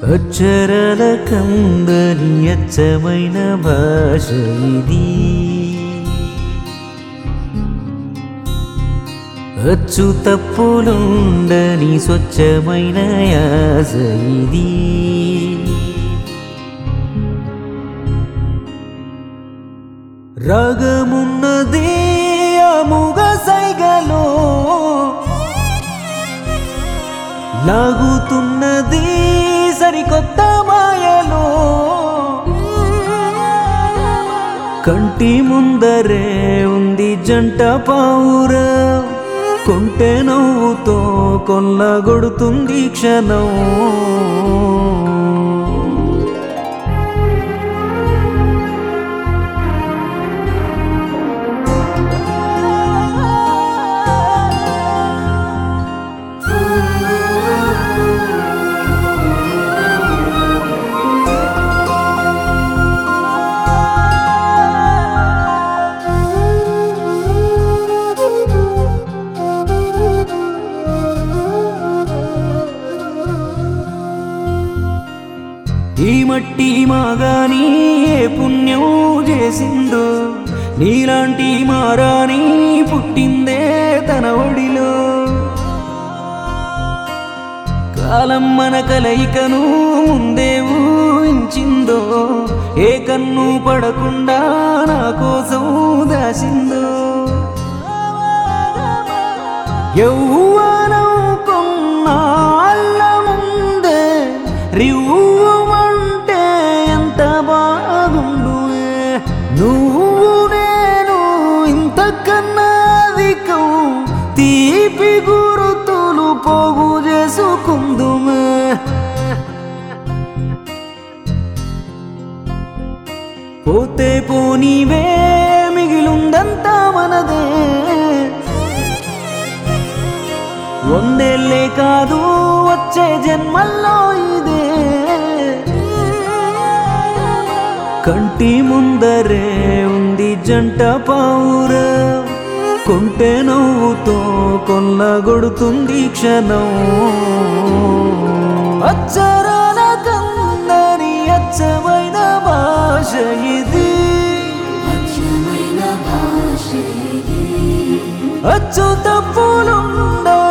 అక్షరాల కందని అచ్చమైన భాష ఇది అచ్చు తప్పులుండని స్వచ్ఛమైన యాస ఇది రాగమున్నదే అముగ సైగలో లాగుతున్నది సరికొత్త మాయలో కంటి ముందరే ఉంది జంట పావుర కొంటె నవ్వుతో కొల్లగొడుతుంది క్షణం ఈ మట్టి మాగాని ఏ పుణ్యం చేసిందో నీలాంటి మారాని పుట్టిందే తన ఒడిలో కాలం మన కలయికను ముందే ఊహించిందో ఏ కన్ను పడకుండా నా కోసం దాసిందో యౌవనం కొన్నాళ్ళ ముందే రివ్వుమంటే ఎంత బాగుండువే నువ్వు నేను ఇంతకన్నా అధికం తీపి గురుతులు పోగు చేసుకుందుమే పోతే పోనీవే మిగిలుందంతా మనదే వందేళ్ళే కాదు వచ్చే జన్మల్లో ఇదే కంటి ముందరే ఉంది జంట పావుర కొంటె నవ్వుతో కొల్లగొడుతుంది క్షణం అచ్చరాల కందని అచ్చమైన భాష ఇది అచ్చమైన భాష ఇది అచ్చు తప్పులుండని